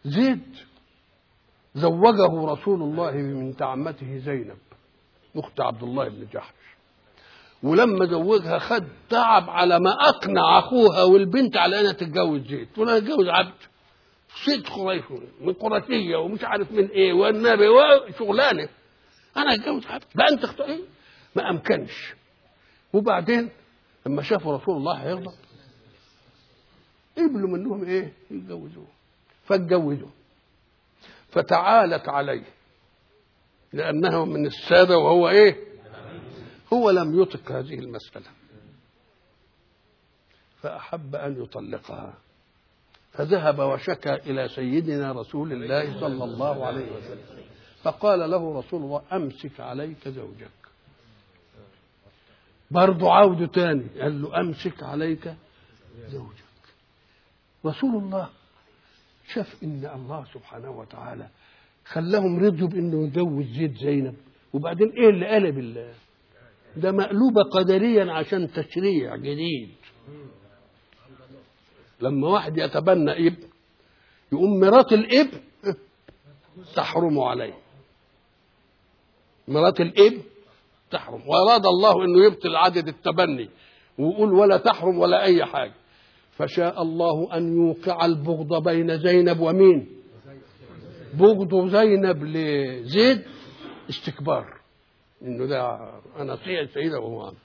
زيد زوجه رسول الله من عمته زينب اخت عبد الله بن جحش ولما زوجها خد تعب على ما اقنع اخوها والبنت على انها تتجوز زيد تقول انا اتجوز عبد ست قريش من قرشيه ومش عارف من ايه والنبي وشغلانه انا اتجوز عبد بقى انت اختار ايه ما امكنش وبعدين لما شافوا رسول الله هيغضب قبلوا منهم ايه يتجوزوه فاتجوزوا فتعالت عليه لأنه من السادة وهو إيه هو لم يطق هذه المسألة فأحب أن يطلقها فذهب وشكى إلى سيدنا رسول الله صلى الله عليه وسلم فقال له رسول الله أمسك عليك زوجك برضه عود تاني قال له أمسك عليك زوجك رسول الله شاف ان الله سبحانه وتعالى خلاهم رضوا بانه يجوز زيد زينب وبعدين ايه اللي قلب الله ده مقلوبة قدريا عشان تشريع جديد لما واحد يتبنى ابن يقوم مرات الابن تحرم عليه مرات الابن تحرم واراد الله انه يبطل عدد التبني ويقول ولا تحرم ولا اي حاجه فشاء الله أن يوقع البغض بين زينب ومين بغض زينب لزيد استكبار انه ده انا اطيع السيده وهو عم.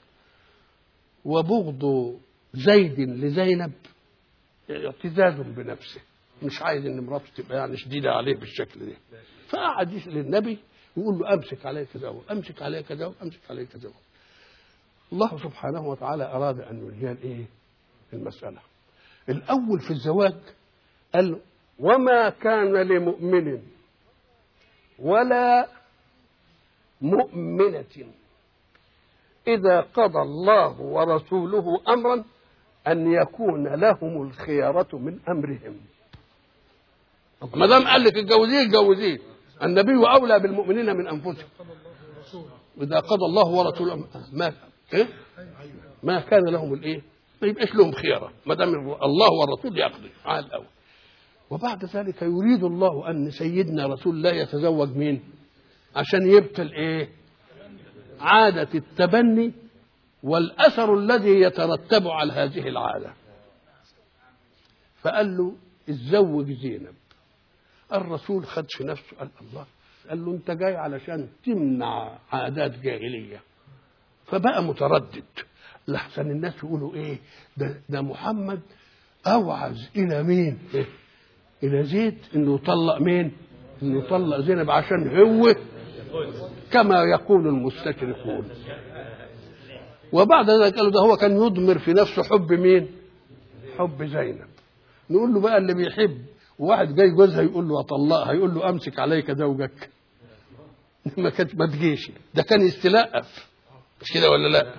وبغض زيد لزينب اعتزاز بنفسه مش عايز ان مراته تبقى يعني شديده عليه بالشكل ده فقعد للنبي يقول له امسك عليك كذا امسك عليك كذا امسك عليك كذا الله سبحانه وتعالى اراد ان ينهي الايه المساله الأول في الزواج قال وما كان لمؤمن ولا مؤمنة إذا قضى الله ورسوله أمرا أن يكون لهم الخيارة من أمرهم ما دام قال لك اتجوزيه اتجوزيه النبي أولى بالمؤمنين من أنفسهم إذا قضى الله ورسوله ما إيه؟ ما كان لهم الإيه؟ ما يبقاش لهم خيارة ما دام الله والرسول يقضي على الأول وبعد ذلك يريد الله أن سيدنا رسول الله يتزوج مين عشان يبطل إيه عادة التبني والأثر الذي يترتب على هذه العادة فقال له اتزوج زينب الرسول خد في نفسه قال الله قال له انت جاي علشان تمنع عادات جاهليه فبقى متردد لحسن الناس يقولوا ايه ده, ده محمد اوعز الى مين إيه؟ الى زيد انه يطلق مين انه يطلق زينب عشان هو كما يقول المستشرقون وبعد ذلك قالوا ده هو كان يضمر في نفسه حب مين حب زينب نقول له بقى اللي بيحب وواحد جاي جوزها يقول له اطلقها يقول له امسك عليك زوجك ما كانت ما تجيش ده كان يستلقف مش كده ولا لا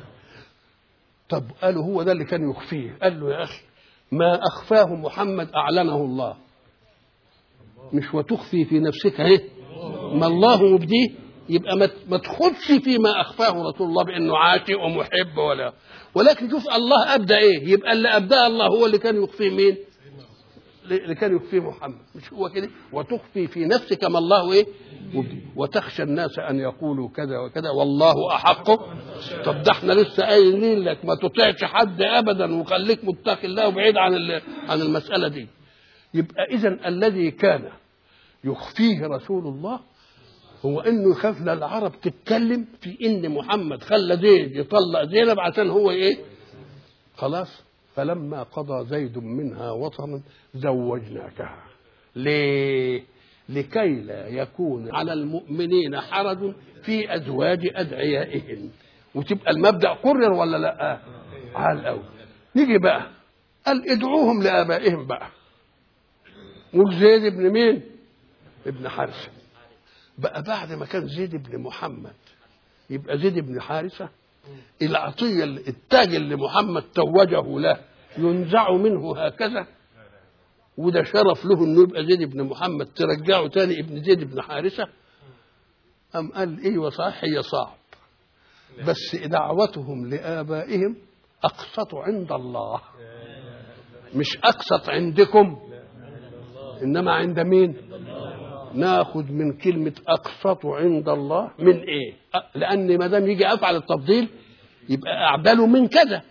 طب قالوا هو ده اللي كان يخفيه قال له يا اخي ما اخفاه محمد اعلنه الله مش وتخفي في نفسك اهي ما الله مبديه يبقى ما تخدش فيما اخفاه رسول الله بانه عاشق ومحب ولا ولكن شوف الله ابدى ايه يبقى اللي ابداه الله هو اللي كان يخفيه مين اللي كان يخفيه محمد مش هو كده وتخفي في نفسك ما الله ايه مبدي وتخشى الناس ان يقولوا كذا وكذا والله احق طب ده احنا لسه قايلين لك ما تطيعش حد ابدا وخليك متقي الله وبعيد عن عن المساله دي يبقى اذا الذي كان يخفيه رسول الله هو انه يخاف العرب تتكلم في ان محمد خلى زيد يطلق زينب عشان هو ايه خلاص فلما قضى زيد منها وطنا زوجناكها ليه لكي لا يكون على المؤمنين حرج في ازواج ادعيائهم وتبقى المبدا قرر ولا لا على الاول نيجي بقى قال ادعوهم لابائهم بقى وزيد ابن مين ابن حارثه بقى بعد ما كان زيد بن محمد يبقى زيد بن حارثه العطيه التاج اللي محمد توجه له ينزع منه هكذا وده شرف له انه يبقى زيد بن محمد ترجعه تاني ابن زيد بن حارثه أم قال ايوه صحيح هي صعب بس دعوتهم لآبائهم أقسط عند الله مش أقسط عندكم انما عند مين ناخد من كلمة أقسط عند الله من إيه؟ لأن ما دام يجي أفعل التفضيل يبقى أعدله من كذا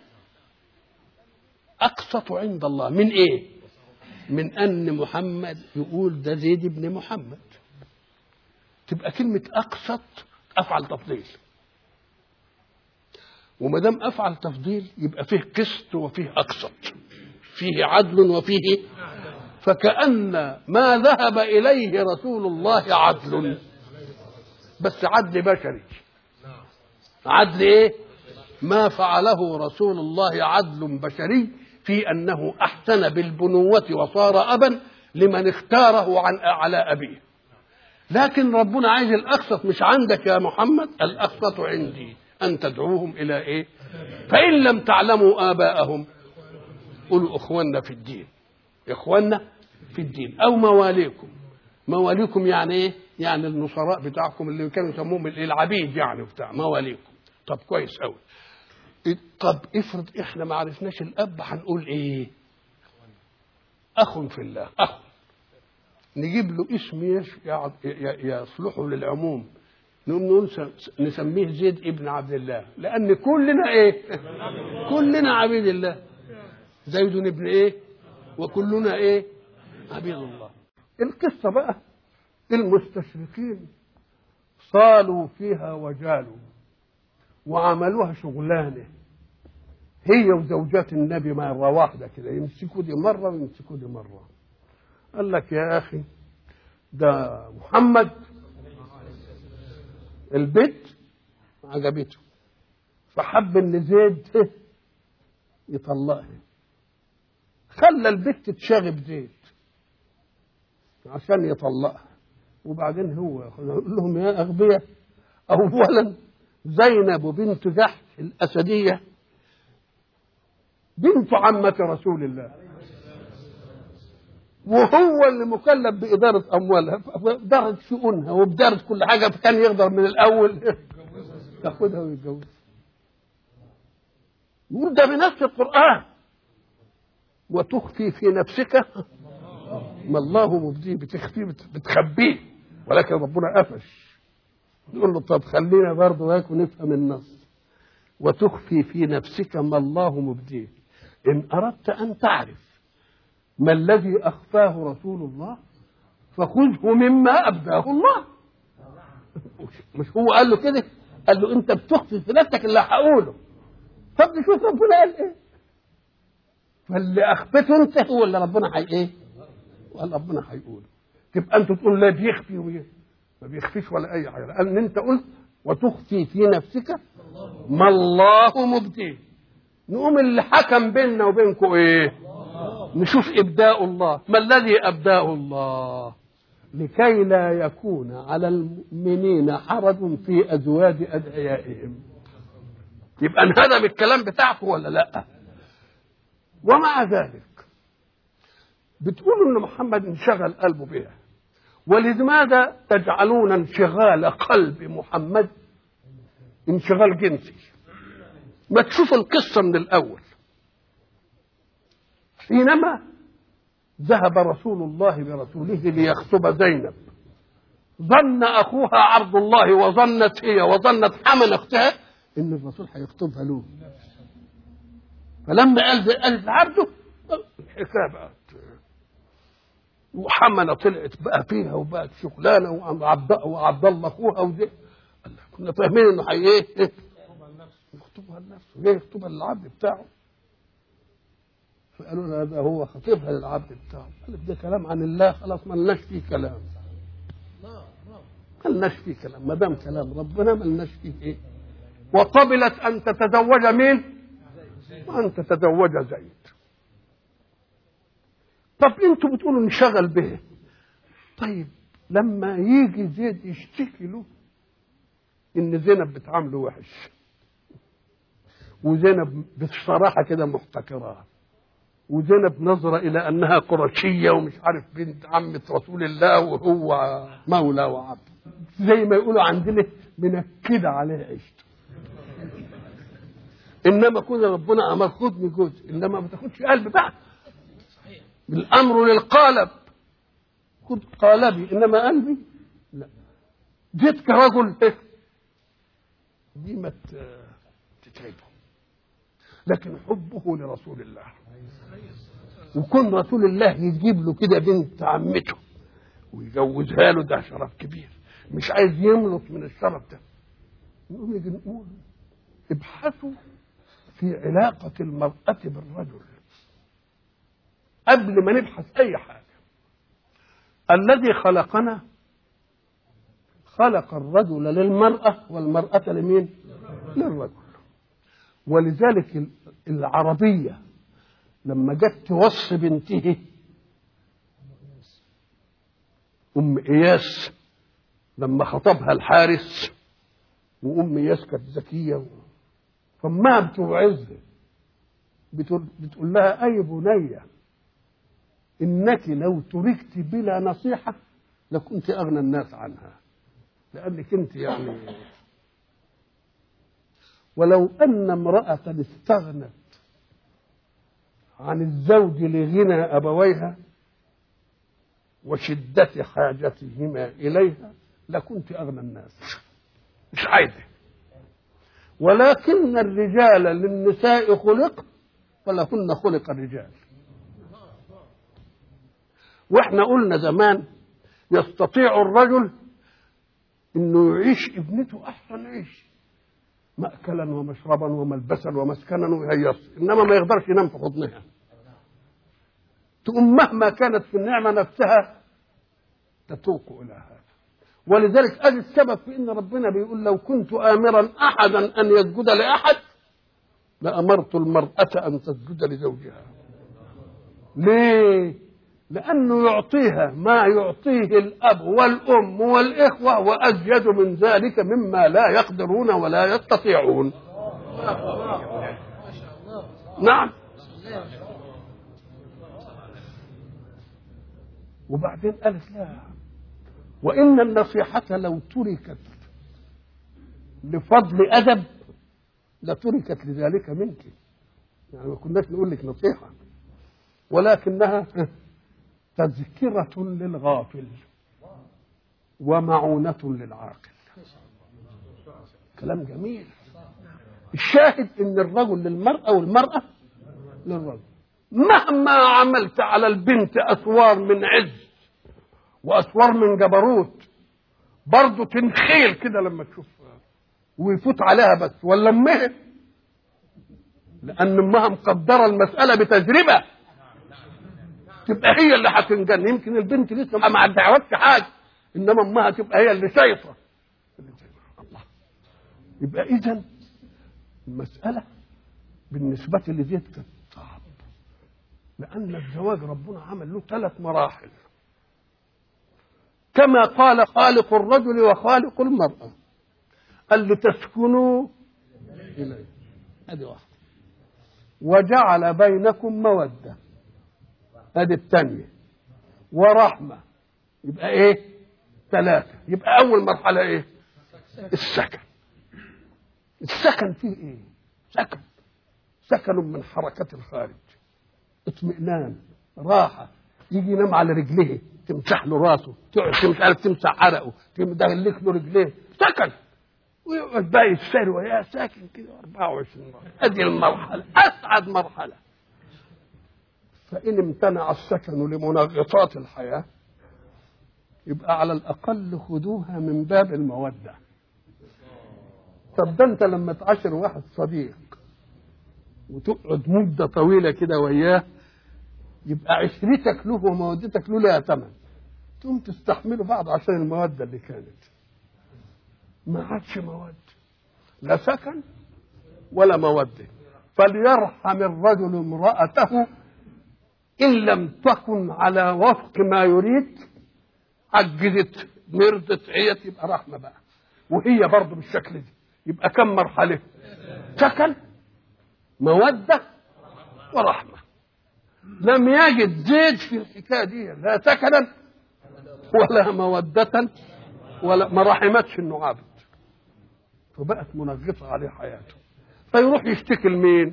أقسط عند الله من إيه؟ من أن محمد يقول ده زيد بن محمد تبقى كلمة أقسط أفعل تفضيل وما دام أفعل تفضيل يبقى فيه قسط وفيه أقسط فيه عدل وفيه فكأن ما ذهب إليه رسول الله عدل بس عدل بشري عدل إيه ما فعله رسول الله عدل بشري في أنه أحسن بالبنوة وصار أبا لمن اختاره عن على أبيه لكن ربنا عايز الأقسط مش عندك يا محمد الأقسط عندي أن تدعوهم إلى إيه فإن لم تعلموا آباءهم قولوا إخواننا في الدين إخواننا في الدين أو مواليكم مواليكم يعني إيه يعني النصراء بتاعكم اللي كانوا يسموهم العبيد يعني بتاع مواليكم طب كويس قوي طب افرض احنا ما عرفناش الاب هنقول ايه اخ في الله اخ نجيب له اسم يصلحه للعموم نقوم نقول نسميه زيد ابن عبد الله لان كلنا ايه كلنا عبيد الله زيد ابن ايه وكلنا ايه عبيد الله القصه بقى المستشرقين صالوا فيها وجالوا وعملوها شغلانه هي وزوجات النبي مرة واحدة كده يمسكوا دي مرة ويمسكوا دي مرة قال لك يا أخي ده محمد البيت عجبته فحب ان زيد يطلقها خلى البت تشاغب زيد عشان يطلقها وبعدين هو يقول لهم يا أغبياء أولا زينب بنت جحش الأسدية بنت عمة رسول الله وهو اللي مكلف بإدارة أموالها بإدارة شؤونها وبإدارة كل حاجة فكان يقدر من الأول ياخدها ويتجوزها يقول ده بنفس القرآن وتخفي في نفسك ما الله مبديه بتخفيه بتخبيه ولكن ربنا قفش يقول له طب خلينا برضه هيك ونفهم النص وتخفي في نفسك ما الله مبديه إن أردت أن تعرف ما الذي أخفاه رسول الله فخذه مما أبداه الله مش هو قال له كده قال له أنت بتخفي في نفسك اللي هقوله طب نشوف ربنا قال إيه فاللي أخفته أنت هو اللي ربنا حي إيه وقال ربنا هيقوله تبقى أنت تقول لا بيخفي ويخفي ما بيخفيش ولا اي حاجه قال ان انت قلت وتخفي في نفسك ما الله مبديه نقوم اللي حكم بيننا وبينكم ايه نشوف ابداء الله ما الذي ابداه الله لكي لا يكون على المؤمنين حرج في ازواج ادعيائهم يبقى انهدم الكلام بتاعكم ولا لا ومع ذلك بتقولوا ان محمد انشغل قلبه بها ولماذا تجعلون انشغال قلب محمد انشغال جنسي ما تشوف القصة من الأول حينما ذهب رسول الله برسوله ليخطب زينب ظن أخوها عبد الله وظنت هي وظنت حمل أختها إن الرسول هيخطبها له فلما قال قالت عبده الحكاية بقى وحمله طلعت بقى فيها وبقت شغلانه وعبد وعبد الله اخوها ودي كنا فاهمين انه حي ايه؟ يخطبها لنفسه ليه يخطبها للعبد بتاعه؟ فقالوا له هذا هو خطيبها للعبد بتاعه قال ده كلام عن الله خلاص ما لناش فيه كلام ما لناش فيه كلام ما دام كلام ربنا ما لناش فيه ايه؟ وقبلت ان تتزوج مين؟ وان تتزوج زيد طب انتوا بتقولوا انشغل به طيب لما يجي زيد يشتكي له ان زينب بتعامله وحش وزينب بصراحة كده محتكراه وزينب نظرة إلى أنها قرشية ومش عارف بنت عمة رسول الله وهو مولى وعبد زي ما يقولوا عندنا منكدة عليها عيشته إنما كنا ربنا أمر خدني جزء إنما ما تاخدش قلب بقى الامر للقالب كنت قالبي انما قلبي لا جيت كرجل إيه؟ دي ما ت- تتعبه لكن حبه لرسول الله وكون رسول الله يجيب له كده بنت عمته ويجوزها له ده شرف كبير مش عايز يملط من الشرف ده نقوم نيجي نقول ابحثوا في علاقة المرأة بالرجل قبل ما نبحث أي حاجة الذي خلقنا خلق الرجل للمرأة والمرأة لمين؟ للرجل ولذلك العربية لما جت توصي بنته أم إياس لما خطبها الحارس وأم إياس كانت ذكية فما بتوعظها بتقول, بتقول لها أي بنية إنك لو تركت بلا نصيحة لكنت أغنى الناس عنها لأنك أنت يعني ولو أن امرأة استغنت عن الزوج لغنى أبويها وشدة حاجتهما إليها لكنت أغنى الناس مش عايزة ولكن الرجال للنساء خلق ولهن خلق الرجال واحنا قلنا زمان يستطيع الرجل انه يعيش ابنته احسن عيش مأكلا ومشربا وملبسا ومسكنا ويهيص انما ما يقدرش ينام في حضنها تقوم مهما كانت في النعمه نفسها تتوق الى هذا ولذلك ادي السبب في ان ربنا بيقول لو كنت امرا احدا ان يسجد لاحد لامرت المراه ان تسجد لزوجها ليه لانه يعطيها ما يعطيه الاب والام والاخوه وازيد من ذلك مما لا يقدرون ولا يستطيعون نعم وبعدين قالت لا وإن النصيحة لو تركت لفضل أدب لتركت لذلك منك يعني ما كناش نقول لك نصيحة ولكنها تذكرة للغافل ومعونة للعاقل كلام جميل الشاهد ان الرجل للمرأة والمرأة للرجل مهما عملت على البنت أسوار من عز واسوار من جبروت برضه تنخيل كده لما تشوف ويفوت عليها بس ولا امها لان امها مقدره المساله بتجربه تبقى هي اللي هتنجن يمكن البنت لسه ما عدعوتش حاجه انما امها تبقى هي اللي شايفه الله يبقى اذا المساله بالنسبه لزيد كانت صعب لان الزواج ربنا عمل له ثلاث مراحل كما قال خالق الرجل وخالق المرأة قال لتسكنوا إليه هذه واحدة وجعل بينكم مودة هذه الثانية ورحمة يبقى إيه ثلاثة يبقى أول مرحلة إيه السكن السكن فيه إيه سكن سكن من حركة الخارج اطمئنان راحة يجي ينام على رجليه تمسح له راسه تقعد مش عارف تمسح عرقه تدلك له رجليه سكن ويقعد بقى يستر ويا ساكن كده 24 مرة هذه المرحلة أسعد مرحلة فإن امتنع السكن لمنغصات الحياة يبقى على الأقل خذوها من باب المودة طب ده أنت لما تعاشر واحد صديق وتقعد مدة طويلة كده وياه يبقى عشرتك له ومودتك له لها ثمن تقوم تستحملوا بعض عشان المودة اللي كانت ما عادش مودة لا سكن ولا مودة فليرحم الرجل امرأته إن لم تكن على وفق ما يريد عجزت مرضت عيت يبقى رحمة بقى وهي برضه بالشكل ده يبقى كم مرحلة سكن مودة ورحمة لم يجد زيد في الحكاية دي لا سكنا ولا مودة ولا ما رحمتش انه عبد فبقت منغصة عليه حياته فيروح يشتكي لمين؟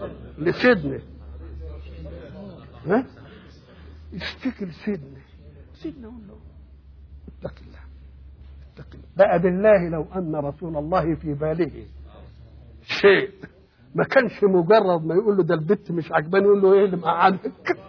لسيدنا ها؟ يشتكي لسيدنا سيدنا يقول له اتق الله اتق الله بقى بالله لو ان رسول الله في باله شيء ما كانش مجرد ما يقول له ده البت مش عجباني يقول له ايه اللي مقعدك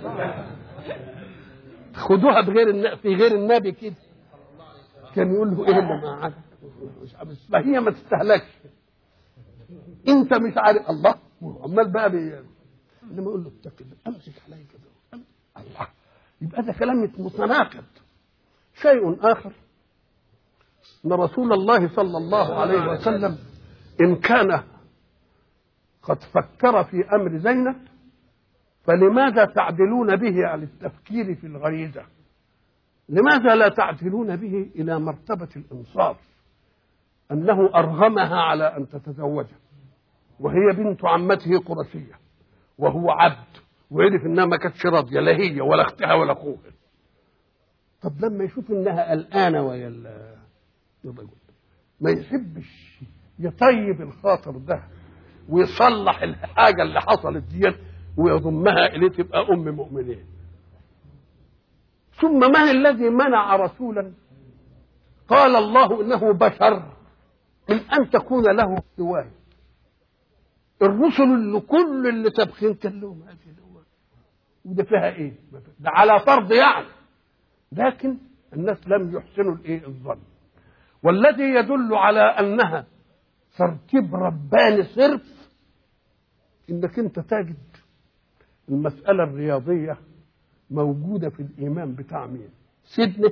خدوها بغير الن... في غير النبي كده كان يقول له ايه اللي مقعدك ما هي ما تستهلكش انت مش عارف الله عمال بقى بي... لما يقول له اتق الله امسك عليا كده الله يبقى ده كلام متناقض شيء اخر ان رسول الله صلى الله عليه وسلم ان كان قد فكر في امر زينب فلماذا تعدلون به عن التفكير في الغريزه لماذا لا تعدلون به الى مرتبه الانصاف انه ارغمها على ان تتزوجه وهي بنت عمته قرشيه وهو عبد وعرف انها ما كانتش راضيه لا هي ولا اختها ولا اخوها طب لما يشوف انها قلقانه ويا الرجل ما يحبش يطيب الخاطر ده ويصلح الحاجه اللي حصلت دي ويضمها اليه تبقى ام مؤمنين ثم من الذي منع رسولا قال الله انه بشر من ان تكون له هوايه الرسل اللي كل اللي سابقين كان لهم هذه الهوايه وده فيها ايه؟ ده على فرض يعني لكن الناس لم يحسنوا الايه الظن والذي يدل على انها ترتيب رباني صرف انك انت تجد المساله الرياضيه موجوده في الايمان بتاع مين سيدنا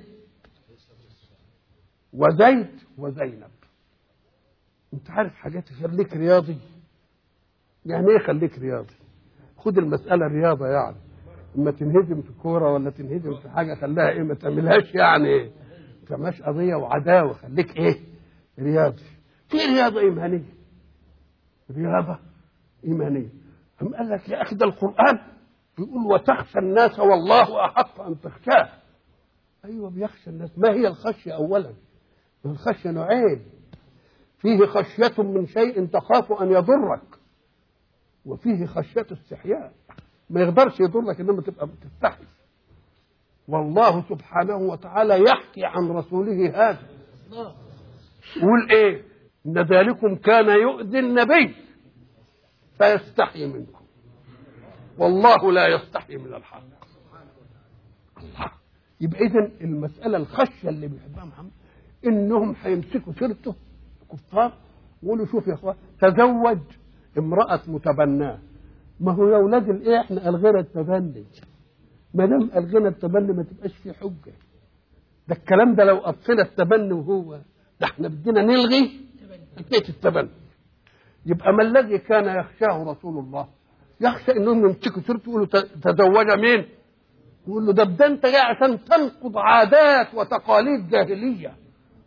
وزيد وزينب انت عارف حاجات خليك رياضي يعني ايه خليك رياضي خد المساله رياضه يعني اما تنهزم في كوره ولا تنهزم في حاجه خليها ايه ما تعملهاش يعني ايه ما تعملهاش قضيه وعداوه خليك ايه رياضي في رياضه ايمانيه رياضه ايمانيه أم قال لك يا اخي ده القران بيقول وتخشى الناس والله احق ان تخشاه ايوه بيخشى الناس ما هي الخشيه اولا الخشيه نوعين فيه خشيه من شيء تخاف ان يضرك وفيه خشيه استحياء ما يقدرش يضرك انما تبقى بتستحي والله سبحانه وتعالى يحكي عن رسوله هذا يقول ايه ان ذلكم كان يؤذي النبي فيستحي منكم والله لا يستحي من الحق الله يبقى اذا المساله الخشيه اللي بيحبها محمد انهم هيمسكوا سيرته كفار ويقولوا شوف يا اخوان تزوج امراه متبناه ما هو يا اولاد الايه احنا الغينا التبني ما دام الغينا التبني ما تبقاش في حجه ده الكلام ده لو ابطل التبني وهو ده احنا بدنا نلغي حكايه التبني يبقى ما الذي كان يخشاه رسول الله يخشى انهم يمسكوا سيرته يقولوا تزوج مين يقول له ده ده انت جاي عشان تنقض عادات وتقاليد جاهليه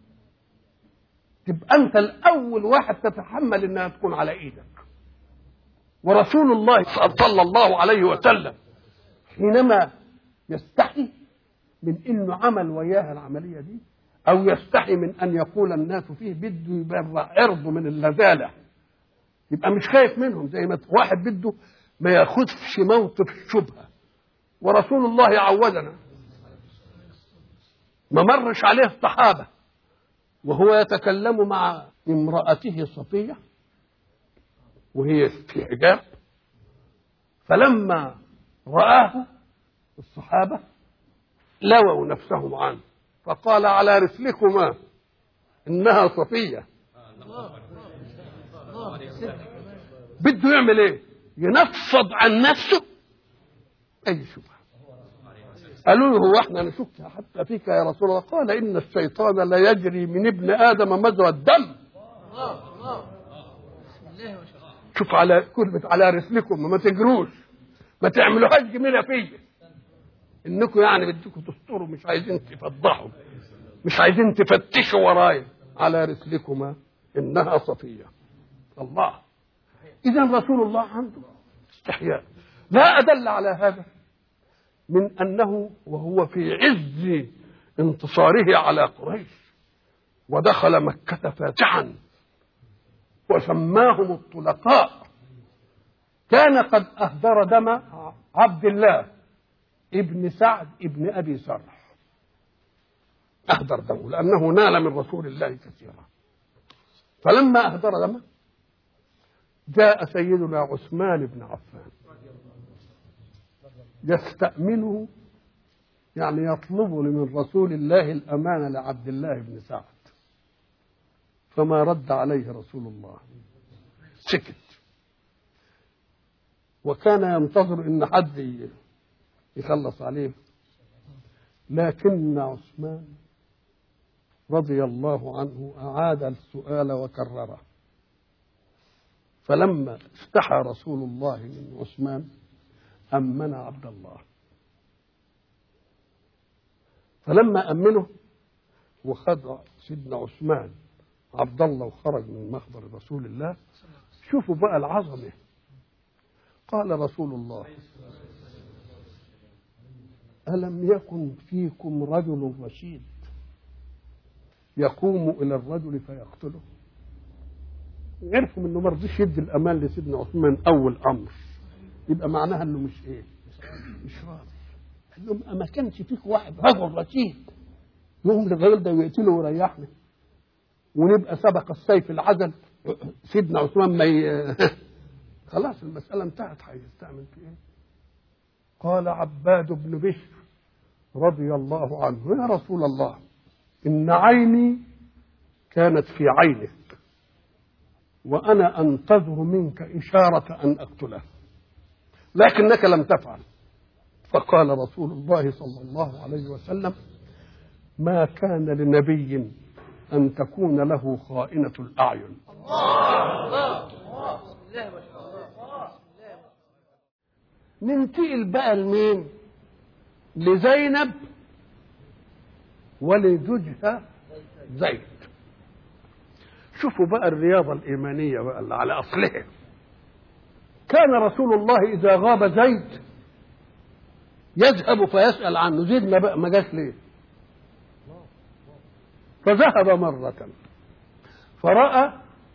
تبقى انت الاول واحد تتحمل انها تكون على ايدك ورسول الله صلى الله عليه وسلم حينما يستحي من انه عمل وياها العمليه دي او يستحي من ان يقول الناس فيه بده يبرع عرضه من اللذاذه يبقى مش خايف منهم زي ما واحد بده ما ياخذش موقف الشبهه ورسول الله عودنا ما مرش عليه الصحابه وهو يتكلم مع امرأته صفية وهي في حجاب فلما رآه الصحابة لووا نفسهم عنه فقال على رسلكما إنها صفية بده يعمل ايه ينفض عن نفسه اي شبهه قالوا له هو احنا نشك حتى فيك يا رسول الله قال ان الشيطان لا يجري من ابن ادم مجرى الدم شوف على كلمة على رسلكم ما تجروش ما تعملوهاش جميلة فيا انكم يعني بدكم تستروا مش عايزين تفضحوا مش عايزين تفتشوا ورايا على رسلكما انها صفيه الله اذا رسول الله عنده استحياء لا ادل على هذا من انه وهو في عز انتصاره على قريش ودخل مكة فاتحا وسماهم الطلقاء كان قد أهدر دم عبد الله ابن سعد ابن أبي سرح أهدر دمه لأنه نال من رسول الله كثيرا فلما أهدر دمه جاء سيدنا عثمان بن عفان يستأمنه يعني يطلب من رسول الله الأمانة لعبد الله بن سعد فما رد عليه رسول الله سكت وكان ينتظر ان حد يخلص عليه لكن عثمان رضي الله عنه اعاد السؤال وكرره فلما استحى رسول الله من عثمان امن عبد الله فلما امنه وخد سيدنا عثمان عبد الله وخرج من مخبر رسول الله شوفوا بقى العظمه قال رسول الله ألم يكن فيكم رجل رشيد يقوم إلى الرجل فيقتله عرفوا انه ما رضيش يدي الامان لسيدنا عثمان اول امر يبقى معناها انه مش ايه مش راضي قال لهم ما كانش فيك واحد رجل رشيد يقوم للراجل ده ويقتله ويريحنا ونبقى سبق السيف العدل سيدنا عثمان ما ي... خلاص المسألة انتهت هيستعمل في ايه؟ قال عباد بن بشر رضي الله عنه يا رسول الله إن عيني كانت في عينك وأنا أنتظر منك إشارة أن أقتله لكنك لم تفعل فقال رسول الله صلى الله عليه وسلم ما كان لنبي أن تكون له خائنة الأعين ننتقل بقى لمين لزينب ولزوجها زيد شوفوا بقى الرياضة الإيمانية بقى اللي على أصلها كان رسول الله إذا غاب زيد يذهب فيسأل عنه زيد ما بقى ما جاش ليه فذهب مرة فرأى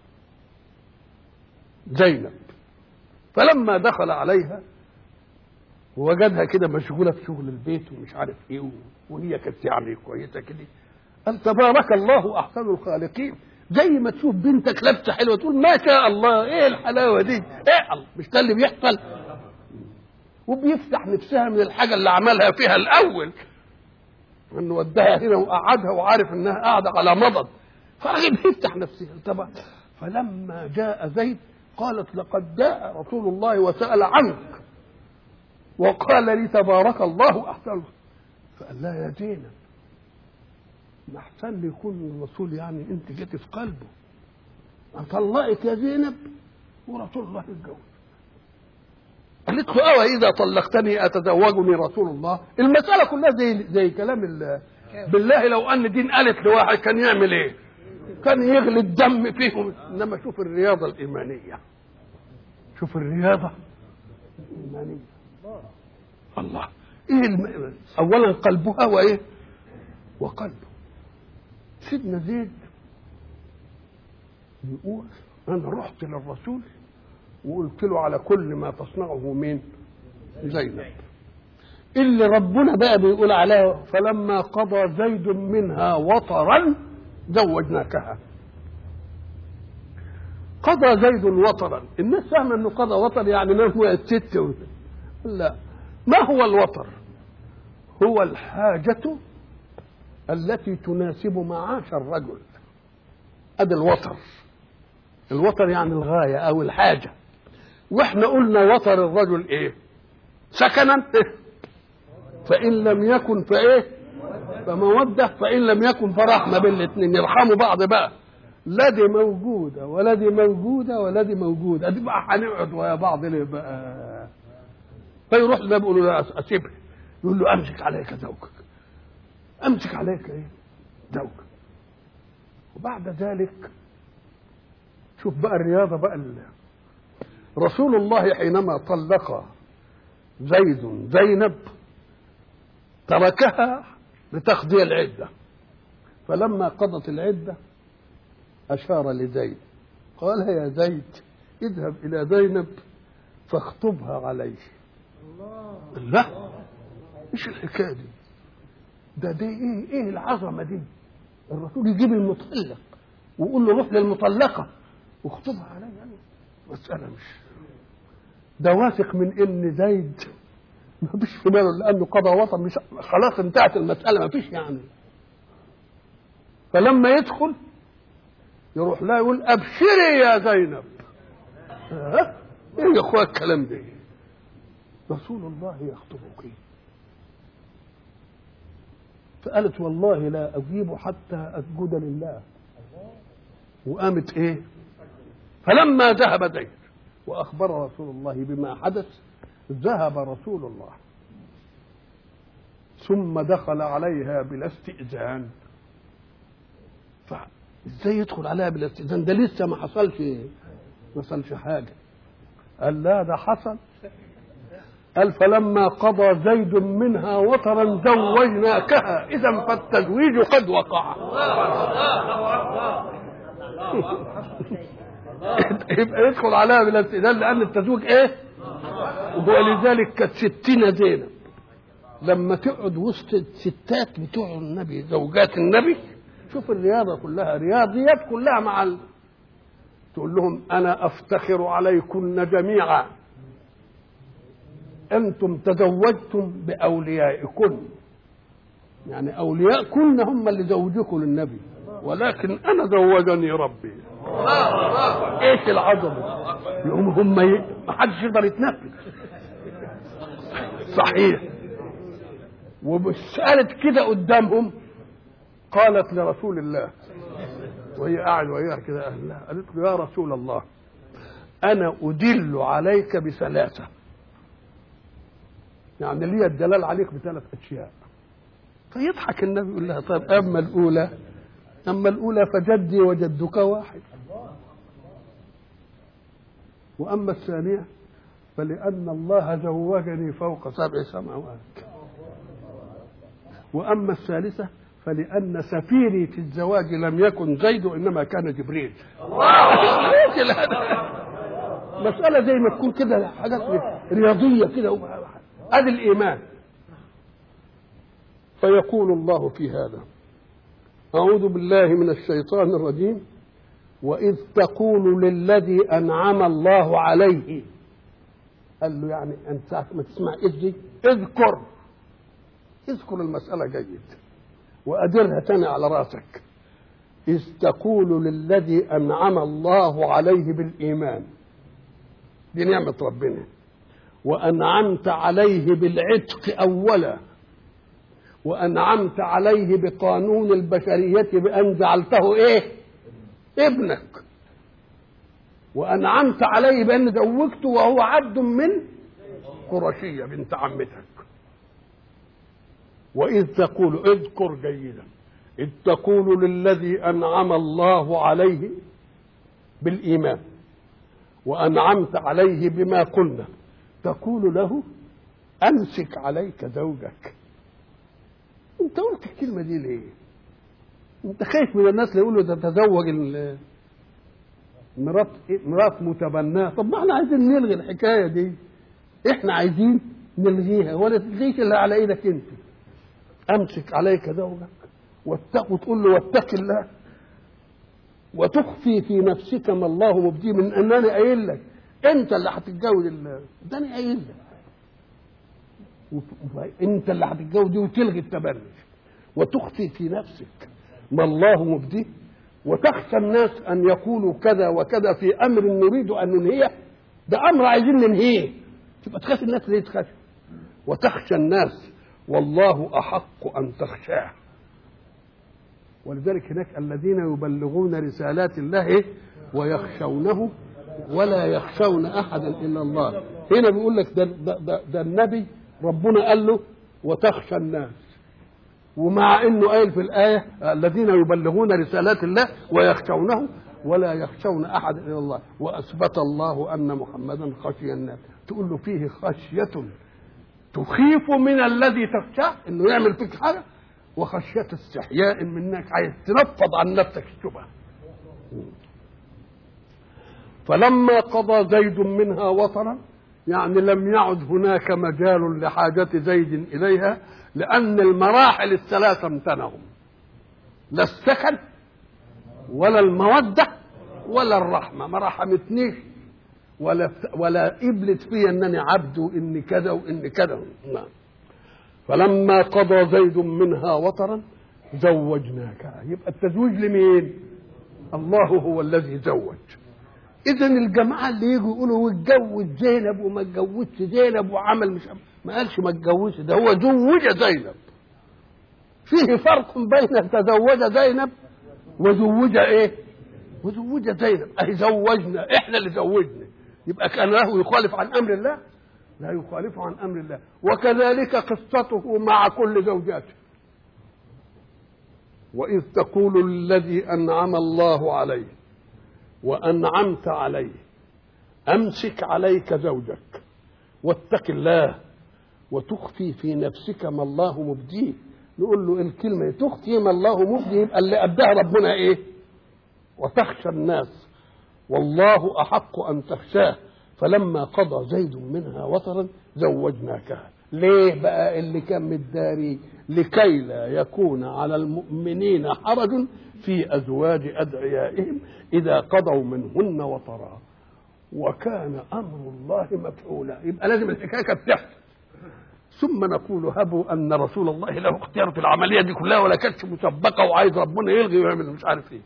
زينب فلما دخل عليها ووجدها كده مشغوله في شغل البيت ومش عارف ايه وهي كانت يعني كويسه كده قال تبارك الله احسن الخالقين زي ما تشوف بنتك لابسه حلوه تقول ما شاء الله ايه الحلاوه دي ايه الله مش ده اللي بيحصل وبيفتح نفسها من الحاجه اللي عملها فيها الاول انه وداها هنا وقعدها وعارف انها قاعده على مضض فراجل بيفتح نفسها طبعا فلما جاء زيد قالت لقد جاء رسول الله وسال عنك وقال لي تبارك الله احسن فقال لا يا زينب ما احسن لي يكون الرسول يعني انت جيت في قلبه اطلقك يا زينب ورسول الله يتجوز قالت له اوى اذا طلقتني اتزوجني رسول الله المساله كلها زي زي كلام ال- بالله لو ان دين قالت لواحد كان يعمل ايه كان يغلي الدم فيهم انما شوف الرياضه الايمانيه شوف الرياضه الايمانيه الله ايه الم... اولا قلبها وايه وقلبه سيدنا زيد يقول انا رحت للرسول وقلت له على كل ما تصنعه مين زينب اللي ربنا بقى بيقول عليها فلما قضى زيد منها وطرا زوجناكها قضى زيد وطرا الناس فاهمه انه قضى وطر يعني ما هو الست و- لا ما هو الوطر هو الحاجة التي تناسب معاش الرجل هذا الوطر الوطر يعني الغاية أو الحاجة واحنا قلنا وطر الرجل ايه سكنا فإن لم يكن فايه فمودة فإن لم يكن فرحمة بين الاثنين يرحموا بعض بقى لا دي موجودة ولا دي موجودة ولا دي موجودة دي بقى هنقعد ويا بعض ليه بقى فيروح ده بيقول له لا اسيبها يقول له امسك عليك زوجك امسك عليك ايه زوجك وبعد ذلك شوف بقى الرياضه بقى ال- رسول الله حينما طلق زيد زينب تركها لتقضي العده فلما قضت العده اشار لزيد قال يا زيد اذهب الى زينب فاخطبها عليه لا ايش الحكايه دي ده دي ايه ايه العظمه دي الرسول يجيب المطلق ويقول له روح للمطلقه واخطبها عليا يعني مساله مش ده واثق من ان زيد ما فيش في باله لانه قضى وطن مش خلاص انتهت المساله ما فيش يعني فلما يدخل يروح لا يقول ابشري يا زينب ها ايه يا اخويا الكلام ده رسول الله يخطبك فقالت والله لا اجيب حتى اسجد لله وقامت ايه فلما ذهب زيد واخبر رسول الله بما حدث ذهب رسول الله ثم دخل عليها بلا استئذان فازاي يدخل عليها بلا استئذان ده لسه ما حصلش ما حصلش حاجه قال لا ده حصل قال فلما قضى زيد منها وطرا زوجناكها اذا فالتزويج قد وقع يبقى يدخل عليها بلا استئذان لان التزويج ايه ولذلك كانت ستنا زينب لما تقعد وسط الستات بتوع النبي زوجات النبي شوف الرياضة كلها رياضيات كلها مع ال... تقول لهم أنا أفتخر عليكن جميعا أنتم تزوجتم بأوليائكن يعني أولياءكن هم اللي زوجكم للنبي ولكن أنا زوجني ربي إيش العظمة يقوم هم ي... ما حدش يقدر يتنفس صحيح وسألت كده قدامهم قالت لرسول الله وهي قاعد وياها كده أهلها قالت له يا رسول الله أنا أدل عليك بثلاثة يعني لي الدلال عليك بثلاث أشياء فيضحك النبي يقول لها طيب أما الأولى أما الأولى فجدي وجدك واحد وأما الثانية فلأن الله زوجني فوق سبع سماوات وأما الثالثة فلأن سفيري في الزواج لم يكن زيد وإنما كان جبريل مسألة زي ما تكون كده حاجات رياضية كده هذا الإيمان فيقول الله في هذا أعوذ بالله من الشيطان الرجيم وإذ تقول للذي أنعم الله عليه قال له يعني أنت ساعة ما تسمع إذ دي اذكر اذكر المسألة جيد وأدرها تاني على راسك إذ تقول للذي أنعم الله عليه بالإيمان دي نعمة ربنا وأنعمت عليه بالعتق أولا وأنعمت عليه بقانون البشرية بأن جعلته إيه ابنك وأنعمت عليه بأن زوجته وهو عبد من قرشية بنت عمتك وإذ تقول اذكر جيدا إذ تقول للذي أنعم الله عليه بالإيمان وأنعمت عليه بما قلنا تقول له أمسك عليك زوجك أنت قلت الكلمة دي ليه؟ أنت خايف من الناس اللي يقولوا تتزوج مرات مرات متبناه طب ما احنا عايزين نلغي الحكايه دي احنا عايزين نلغيها ولا تلغيش الا على ايدك انت امسك عليك زوجك واتق وتقول له واتق الله وتخفي في نفسك ما الله مبديه من انني قايل لك انت اللي هتتجوز ده انا قايل لك انت اللي هتتجوز دي وتلغي التبني وتخفي في نفسك ما الله مبديه وتخشى الناس ان يقولوا كذا وكذا في امر نريد ان ننهيه ده امر عايزين ننهيه تبقى تخاف الناس ليه تخاف وتخشى الناس والله احق ان تخشاه ولذلك هناك الذين يبلغون رسالات الله ويخشونه ولا يخشون احدا الا الله هنا بيقول لك ده, ده, ده, ده النبي ربنا قال له وتخشى الناس ومع انه قايل في الايه الذين يبلغون رسالات الله ويخشونه ولا يخشون احد الا الله واثبت الله ان محمدا خشي الناس تقول له فيه خشيه تخيف من الذي تخشاه انه يعمل فيك حاجه وخشيه استحياء منك عايز تنفض عن نفسك الشبهه فلما قضى زيد منها وطرا يعني لم يعد هناك مجال لحاجة زيد إليها لأن المراحل الثلاثة امتنعوا لا السكن ولا المودة ولا الرحمة ما رحمتنيش ولا ولا قبلت فيا انني عبد واني كذا واني كذا نعم فلما قضى زيد منها وطرا زوجناك يبقى التزويج لمين؟ الله هو الذي زوج اذا الجماعه اللي يجوا يقولوا واتجوز زينب وما اتجوزش زينب وعمل مش ما قالش ما اتجوزش ده هو زوج زينب فيه فرق بين تزوج زينب وزوج ايه؟ وزوج زينب اهي زوجنا احنا اللي زوجنا يبقى كان له يخالف عن امر الله لا يخالف عن امر الله وكذلك قصته مع كل زوجاته واذ تقول الذي انعم الله عليه وانعمت عليه امسك عليك زوجك واتق الله وتخفي في نفسك ما الله مبديه نقول له الكلمه تخفي ما الله مبديه يبقى اللي ابداها ربنا ايه وتخشى الناس والله احق ان تخشاه فلما قضى زيد منها وطرا زوجناكها ليه بقى اللي كان متداري لكي لا يكون على المؤمنين حرج في ازواج ادعيائهم اذا قضوا منهن وطرا وكان امر الله مفعولا يبقى لازم الحكايه كانت تحصل ثم نقول هبوا ان رسول الله له اختيار في العمليه دي كلها ولا كانتش مسبقه وعايز ربنا يلغي ويعمل مش عارف ايه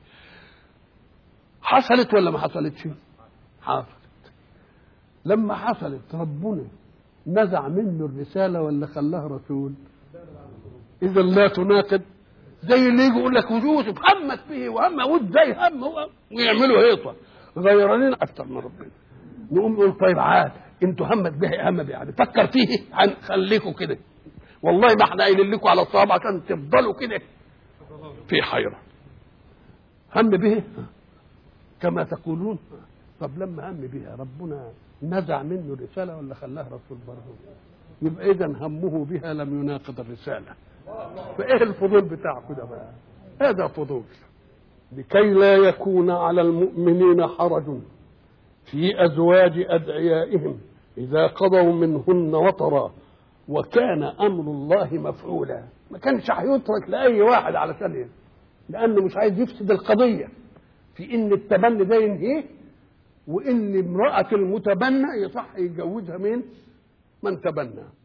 حصلت ولا ما حصلتش حصلت لما حصلت ربنا نزع منه الرسالة ولا خلاها رسول إذا لا تناقض زي اللي يجي يقول لك ويوسف همت به وهم ود زي هم ويعملوا هيطة غيرانين أكثر من ربنا نقوم نقول طيب عاد انتوا همت به هم يعني فكر فيه خليكم كده والله ما احنا قايلين لكم على الصواب عشان تفضلوا كده في حيرة هم به كما تقولون طب لما هم بها ربنا نزع منه الرسالة ولا خلاه رسول برضه يبقى إذا همه بها لم يناقض الرسالة فإيه الفضول بتاعكم ده بقى هذا فضول لكي لا يكون على المؤمنين حرج في أزواج أدعيائهم إذا قضوا منهن وطرا وكان أمر الله مفعولا ما كانش هيترك لأي واحد علشان إيه؟ لأنه مش عايز يفسد القضية في إن التبني ده ينهيه وان امراه المتبنى يصح يتجوزها مين من تبنى